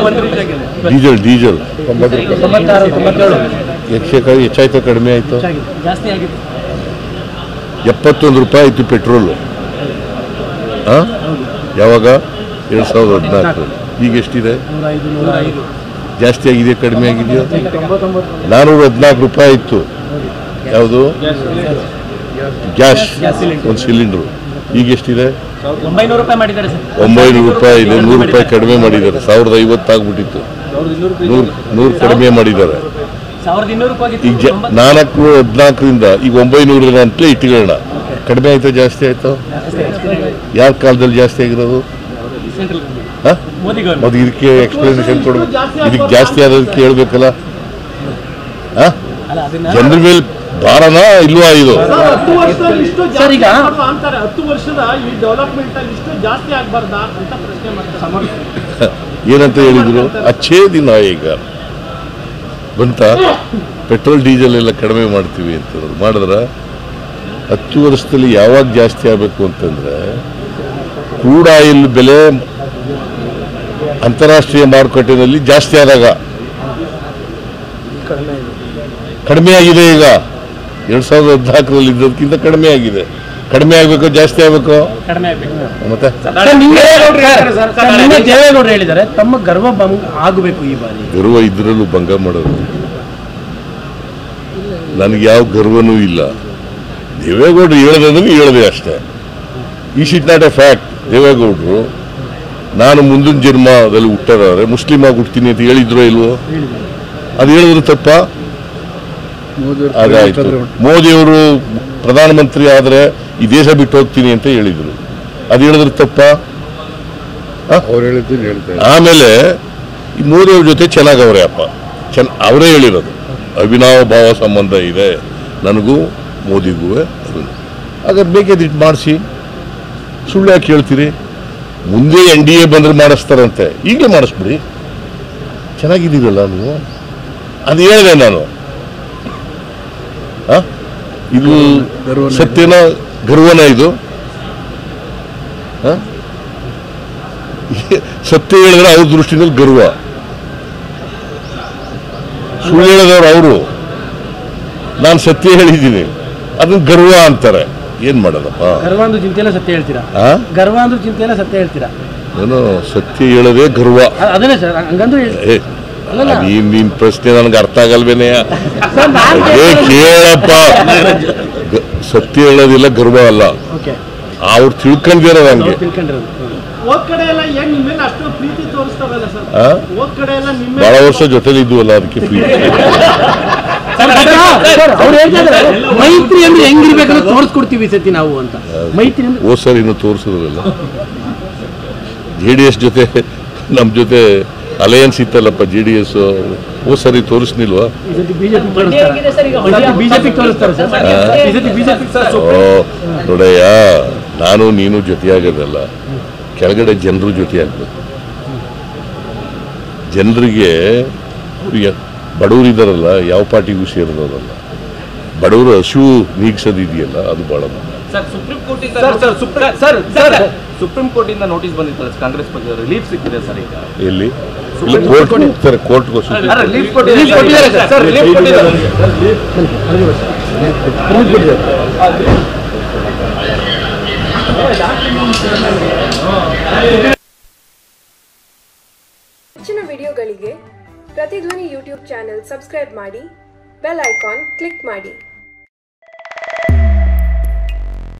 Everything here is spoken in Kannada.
ಡೀಸೆಲ್ ಡೀಸೆಲ್ ತೊಂಬತ್ತಾರು ತೊಂಬತ್ತೇಳು ಯಕ್ಷಕಾಯಿ ಹೆಚ್ಚಾಯ್ತು ಕಡಿಮೆ ಆಯಿತು ಜಾಸ್ತಿ ಆಗಿದೆ ಎಪ್ಪತ್ತೊಂದು ರೂಪಾಯಿ ಆಯಿತು ಪೆಟ್ರೋಲು ಹಾಂ ಯಾವಾಗ ಎರಡು ಸಾವಿರದ ಹದಿನಾಲ್ಕು ಈಗ ಎಷ್ಟಿದೆ ನೂರ ಐದು ನೂರ ಐದು ಜಾಸ್ತಿ ಆಗಿದೆಯಾ ಕಡಿಮೆ ಆಗಿದೆಯಾ ತೊಂಬತ್ತೊಂಬತ್ತು ನಾನ್ನೂರ ಹದಿನಾಲ್ಕು ರೂಪಾಯಿ ಇತ್ತು ಯಾವುದು ಗ್ಯಾಸ್ ಒಂದು ಸಿಲಿಂಡ್ರು ಈಗ ಎಷ್ಟಿದೆ ಒಂಬೈನೂರು ರೂಪಾಯಿ ಮಾಡಿದ್ದಾರೆ ಸರ್ ಒಂಬೈನೂರು ರೂಪಾಯಿ ಇದೆ ನೂರು ರೂಪಾಯಿ ಕಡಿಮೆ ಮಾಡಿದ್ದಾರೆ ಸಾವಿರದ ಐವತ್ತು ಆಗ್ಬಿಟ್ಟಿತ್ತು ನೂರು ನೂರು ಕಡಿಮೆ ಮಾಡಿದ್ದಾರೆ ಸಾವಿರದ ಇನ್ನೂರು ರೂಪಾಯಿ ಈಗ ಜ ನಾಲ್ಕು ಹದಿನಾಲ್ಕರಿಂದ ಈಗ ಒಂಬೈನೂರ ಅಂತಲೇ ಇಟ್ಕೊಳ್ಳೋಣ ಕಡಿಮೆ ಆಯ್ತಾ ಜಾಸ್ತಿ ಆಯ್ತು ಯಾವ ಕಾಲದಲ್ಲಿ ಜಾಸ್ತಿ ಆಗಿರೋದು ಸೆಂಟ್ರಲ್ ಹಾಂ ಮೋದಿ ಗೌರ್ಮೆಂಟ್ ಮತ್ತೆ ಇದಕ್ಕೆ ಎಕ್ಸ್ಪ್ಲನೇಷನ್ ಕೊಡ್ಬೇಕು ಇದಕ್ಕೆ ಜಾಸ್ತಿ ಆದದಕ್ಕೆ ಹೇಳ್ಬೇಕಲ್ಲ ಹಾಂ ಅಲ್ಲ ಅದನ್ನ ಜನರ ಮೇಲೆ ಭಾರನ ಇಲ್ವಾ ಇದು ಹತ್ತು ವರ್ಷದಲ್ಲಿ ಇಷ್ಟು ಸರ್, ಜಾಸ್ತಿ ಈಗ- ಆಗ್ಬಾರ್ದು ಅಂತಾರೆ ಹತ್ತು ವರ್ಷದ ಈ ಡೆವಲಪ್ಮೆಂಟ್ ಅಲ್ಲಿ ಇಷ್ಟು ಜಾಸ್ತಿ ಆಗ್ಬಾರ್ದಾ ಅಂತ ಪ್ರಶ್ನೆ ಮಾಡ್ತಾರೆ ಏನಂತ ಹೇಳಿದ್ರು ಅಚ್ಚೇ ದಿನ ಈಗ ಬಂತ ಪೆಟ್ರೋಲ್ ಡೀಸೆಲ್ ಎಲ್ಲ ಕಡಿಮೆ ಮಾಡ್ತೀವಿ ಅಂತ ಮಾಡಿದ್ರ ಹತ್ತು ವರ್ಷದಲ್ಲಿ ಯಾವಾಗ ಜಾಸ್ತಿ ಆಗಬೇಕು ಅಂತಂದ್ರೆ ಕ್ರೂಡ್ ಆಯಿಲ್ ಬೆಲೆ ಅಂತಾರಾಷ್ಟ್ರೀಯ ಮಾರುಕಟ್ಟೆನಲ್ಲಿ ಜಾಸ್ತಿ ಆದಾಗ ಕಡಿಮೆ ಆಗಿದೆ ಈಗ ಎರಡ್ ಸಾವಿರದ ಹದಿನಾಲ್ಕರಲ್ಲಿ ಇದ್ದದಕ್ಕಿಂತ ಕಡಿಮೆ ಆಗಿದೆ ಕಡಿಮೆ ಆಗಬೇಕು ಜಾಸ್ತಿ ಆಗಬೇಕು ಕಡಿಮೆ ಆಗ್ಬೇಕು ಮತ್ತೆ ನಿನ್ನೆ ದೇವೇಗೌಡರು ಹೇಳಿದ್ದಾರೆ ತಮ್ಮ ಗರ್ವ ಭಂಗ ಆಗಬೇಕು ಈ ಬಾರಿ ಗರ್ವ ಇದ್ರಲ್ಲೂ ಭಂಗ ಮಾಡೋದು ನನಗೆ ಯಾವ ಗರ್ವನೂ ಇಲ್ಲ ದೇವೇಗೌಡರು ಹೇಳ್ದಂದ್ರೆ ಹೇಳಿದೆ ಅಷ್ಟೇ ಈ ಶಿಟ್ ನಾಟ್ ಎ ಫ್ಯಾಕ್ಟ್ ದೇವೇಗೌಡರು ನಾನು ಮುಂದಿನ ಜನ್ಮದಲ್ಲಿ ಹುಟ್ಟಾರೆ ಮುಸ್ಲಿಂ ಆಗಿ ಹುಡ್ತೀನಿ ಅಂತ ಹೇಳಿದ್ರು ಇಲ್ವೋ ಅದು ಹೇಳಿದ್ರು ತಪ್ಪ ಅದಾಯ್ತು ಮೋದಿಯವರು ಪ್ರಧಾನಮಂತ್ರಿ ಆದರೆ ಈ ದೇಶ ಬಿಟ್ಟು ಹೋಗ್ತೀನಿ ಅಂತ ಹೇಳಿದ್ರು ಅದು ಹೇಳಿದ್ರು ತಪ್ಪ ಅವ್ರು ಹೇಳಿದ್ದು ಹೇಳ್ತಾರೆ ಆಮೇಲೆ ಈ ಮೋದಿಯವ್ರ ಜೊತೆ ಚೆನ್ನಾಗವ್ರೆ ಅಪ್ಪ ಚೆನ್ನ ಅವರೇ ಹೇಳಿರೋದು ಅವಿನಾವ ಭಾವ ಸಂಬಂಧ ಇದೆ ನನಗೂ ಮೋದಿಗೂ ಅದು ಹಾಗಾದ್ರೆ ಬೇಕಾದಿಟ್ಟು ಮಾಡಿಸಿ ಸುಳ್ಳು ಯಾಕೆ ಹೇಳ್ತೀರಿ ಮುಂದೆ ಎನ್ ಡಿ ಎ ಬಂದ್ರೆ ಮಾಡಿಸ್ತಾರಂತೆ ಈಗಲೇ ಮಾಡಿಸ್ಬಿಡಿ ಚೆನ್ನಾಗಿದ್ದೀರಲ್ಲ ನೀವು ಅದು ಹೇಳಿದೆ ನಾನು ಆ? ಇದು ಸತ್ಯನ ಗರ್ವನ ಇದು ಆ? ಸತ್ಯ ಹೇಳಿದ್ರೆ ಅವ್ರ ದೃಷ್ಟಿನಲ್ಲಿ ಗರ್ವ ಸುಳ್ಳು ಹೇಳಿದವ್ರು ಅವರು ನಾನು ಸತ್ಯ ಹೇಳಿದ್ದೀನಿ ಅದನ್ನ ಗರ್ವ ಅಂತಾರೆ ಏನ್ ಮಾಡೋದಪ್ಪ ಗರ್ವ ಅಂದ್ರೂ ಚಿಂತೆಲ್ಲ ಸತ್ಯ ಹೇಳ್ತೀರಾ ಆ? ಗರ್ವ ಅಂದ್ರೂ ಚಿಂತೆಲ್ಲ ಸತ್ಯ ಹೇಳ್ತೀರಾ ಏನೋ ಸತ್ಯ ಹೇಳೋದೇ ಗರ್ವ ಅ- ಅದನ್ನೇ ಸರ್ ಹಂಗಂದ್ರೂ ಹೇಳಿ ಏ ಅಲ್ಲಲ್ಲ. ನೀನ್ ನಿನ್ ಪ್ರಶ್ನೆ ನನಗೆ ಅರ್ಥ ಆಗಲ್ವೇನೆಯ ಸರ್ ನಾನು ಏ ಕೇಳಪ್ಪ ಗ- ಸತ್ಯ ಹೇಳೋದಿಲ್ಲ ಗರ್ವ ಅಲ್ಲ ಓಕೆ ಅವ್ರು ತಿಳ್ಕೊಂಡಿರೋದು ಹಂಗೆ ತಿಳ್ಕೊಂಡಿರೋದು ಹೋದ್ ಕಡೆ ಎಲ್ಲ ಏನ್ ನಿಮ್ಮ ಮೇಲೆ ಅಷ್ಟು ಪ್ರೀತಿ ತೋರಿಸ್ತಾವಲ್ಲ ಸರ್ ಆ? ಹೋದ್ ಕಡೆ ಎಲ್ಲ ನಿಮ್ಮ ಬಹಳ ವರ್ಷ ಜೊತೆಲಿ ಇದ್ವಲ್ಲ ಅದಕ್ಕೆ ಪ್ರೀತಿ ಸರ್ ಅವ್ರು ಹೇಳ್ತಾ ಇದ್ದಾರೆ ಮೈತ್ರಿ ಅಂದ್ರೆ ಹೆಂಗಿರ್ಬೇಕಂತ ತೋರಿಸ್ಕೊಡ್ತೀವಿ ಈ ಸತಿ ನಾವು ಅಂತ ಮೈತ್ರಿ ಅಂದ್ರೆ ಹೋದ್ ಸರಿ ಇನ್ನು ತೋರಿಸಿದ್ರಲ್ಲ ಜೆ ಡಿ ಎಸ್ ಜೊತೆ ನಮ್ಮ ಜೊತೆ ಅಲಯನ್ಸ್ ಇತ್ತಲ್ಲಪ್ಪ ಜೆ ಡಿ ಎಸ್ ಹೋದ್ ಸರಿ ತೋರಿಸ್ನಿಲ್ವಾ ಈ ಸತಿ ಬಿಜೆಪಿ ತೋರಿಸ್ತಾರೆ ಬಿಜೆಪಿ ತೋರಿಸ್ತಾರೆ ಸರ್ ಈ ಸತಿ ಬಿಜೆಪಿ ಓ ನೋಡಯ್ಯ ನಾನು ನೀನು ಜೊತೆಯಾಗೋದಲ್ಲ ಕೆಳಗಡೆ ಜನರು ಜೊತೆಯಾಗಬೇಕು ಜನರಿಗೆ ಈಗ ಬಡವರು ಇದ್ದಾರಲ್ಲ ಯಾವ ಪಾರ್ಟಿಗೂ ಸೇರಿದವರಲ್ಲ ಬಡವರು ಹಸಿವು ನೀಗ್ಸೋದಿದೆಯಲ್ಲ ಅದು ಭಾಳ ಮುಖ್ಯ. ಸರ್ ಸುಪ್ರೀಂ ಕೋರ್ಟಿಂದ sir sir Supreme sir sir Supreme ಕೋರ್ಟಿಂದ ನೋಟಿಸ್ ಬಂದಿತ್ತಲ್ಲ ಕಾಂಗ್ರೆಸ್ ಬಗ್ಗೆ ರಿಲೀಫ್ ಸಿಕ್ಕಿದೆ ಸರ್ ಈಗ ಎಲ್ಲಿ ಇಲ್ಲ ಕೋರ್ಟ್ ಹೋಗ್ತಾರೆ ಕೋರ್ಟ್ಗೆ ರಿಲೀಫ್ ಕೊಟ್ಟಿದ್ದಾರೆ ಸರ್ ಸರ್ ರಿಲೀಫ್ ಕೊಟ್ಟಿದ್ದಾರೆ ಹೆಚ್ಚಿನ ವಿಡಿಯೋಗಳಿಗೆ ಪ್ರತಿಧ್ವನಿ ಯೂಟ್ಯೂಬ್ ಚಾನೆಲ್ ಸಬ್ಸ್ಕ್ರೈಬ್ ಮಾಡಿ ಬೆಲ್ ಐಕಾನ್ ಕ್ಲಿಕ್ ಮಾಡಿ